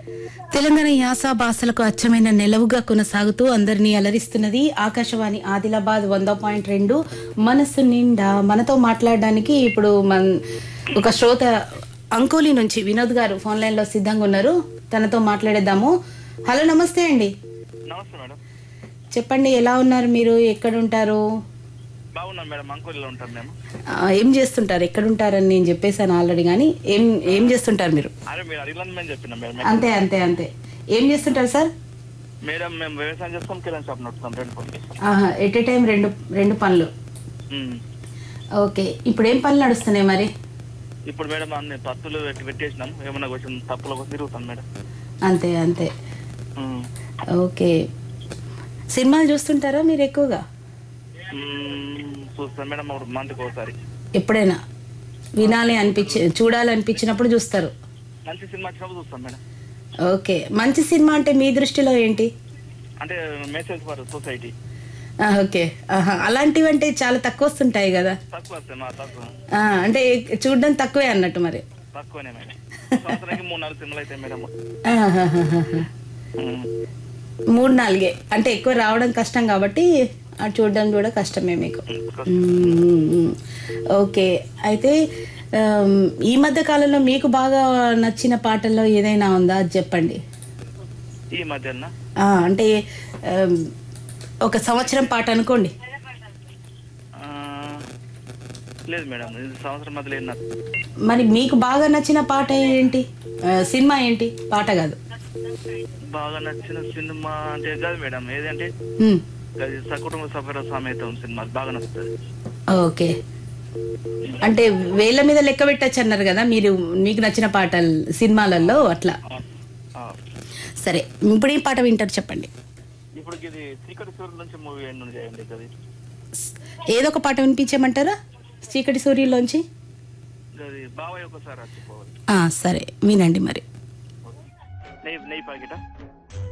తెలంగాణ యాస భాషలకు అచ్చమైన నెలవుగా కొనసాగుతూ అందరినీ అలరిస్తున్నది ఆకాశవాణి ఆదిలాబాద్ వంద పాయింట్ రెండు మనస్సు నిండా మనతో మాట్లాడడానికి ఇప్పుడు మన ఒక శ్రోత అంకోలి నుంచి వినోద్ గారు ఫోన్ లైన్ లో సిద్ధంగా ఉన్నారు తనతో మాట్లాడేద్దాము హలో నమస్తే అండి నమస్తే మేడం చెప్పండి ఎలా ఉన్నారు మీరు ఎక్కడ ఉంటారు బాగున్నాం మేడం అంకోలిలో ఉంటాం మేము ఆ, ఏం చేస్తుంటారు ఎక్కడ ఉంటారని నేను చెప్పేశాను ఆల్రెడీ కానీ ఏం ఏం చేస్తుంటారు మీరు అరే మీరు అడిగిన మేము చెప్పినాం మేడం అంతే అంతే అంతే ఏం చేస్తుంటారు సార్ మేడం మేము వ్యవసాయం చేస్తాం కిరాణా షాప్ నడుపుతాం రెండు పనులు ఆహా ఎట్ ఏ టైం రెండు రెండు పనులు ఉమ్. ఓకే ఇప్పుడు ఏం పనులు నడుస్తున్నాయి మరి ఇప్పుడు మేడం అన్ని పత్తులు పెట్టి పెట్టేసినాం ఏమన్నా కొంచెం తప్పుల కోసం తిరుగుతాం మేడం అంతే అంతే ఉమ్. ఓకే సినిమాలు చూస్తుంటారా మీరు ఎక్కువగా ఉమ్, చూస్తాం మేడం ఒక మంత్కి ఒకసారి ఎప్పుడైనా వినాలి అనిపించి చూడాలనిపించినప్పుడు చూస్తారు మంచి సినిమా వచ్చినప్పుడు చూస్తాం మేడం ఓకే మంచి సినిమా అంటే మీ దృష్టిలో ఏంటి అంటే మెసేజ్ ఫర్ సొసైటీ ఆ, ఓకే ఆహా, అలాంటివి అంటే చాలా తక్కువ వస్తుంటాయి కదా తక్కువ వస్తాయి మా తక్కువ ఆ, అంటే చూడడం తక్కువే అన్నట్టు మరి తక్కువనే మేడం సంవత్సరానికి మూడు నాలుగు సినిమాలు అవుతాయి మేడం ఆహాహాహాహా. ఉమ్. మూడు నాలుగే అంటే ఎక్కువ రావడం కష్టం కాబట్టి అది చూడడం కూడా కష్టమే మీకు మ్మ్. ఓకే అయితే ఆమ్, ఈ మధ్య కాలంలో మీకు బాగా నచ్చిన పాటల్లో ఏదైనా ఉందా అది చెప్పండి ఈ మధ్యన ఆ, అంటే ఆమ్, ఒక సంవత్సరం పాట అనుకోండి ఆ, లేదు మేడం ఇది సంవత్సరం మధ్యలో ఏం నాకు మరి మీకు బాగా నచ్చిన పాట ఏంటి ఆ, సినిమా ఏంటి పాట కాదు బాగా నచ్చిన సినిమా అంటే కాదు మేడం ఏదంటే మ్మ్. అది సకుటుంబ సఫర సమేతం సినిమా బాగా నచ్చుతుంది ఓకే అంటే వేళ్ళ మీద లెక్క పెట్టచ్చు అన్నారు కదా మీరు మీకు నచ్చిన పాటలు సినిమాలలో అట్లా ఆ. సరే ఇప్పుడు ఈ పాట వింటారు చెప్పండి ఇప్పుడు ఇది చీకటి సూర్యుల నుంచి మూవీ ఎండ్ నుండి చేయండి అది ఏదో ఒక పాట వినిపించమంటారా చీకటి సూర్యులోంచి అది బాబాయ్ ఒకసారి వచ్చిపోవాలి ఆ, సరే వినండి మరి నెయ్యి నెయ్యి ప్యాకెటా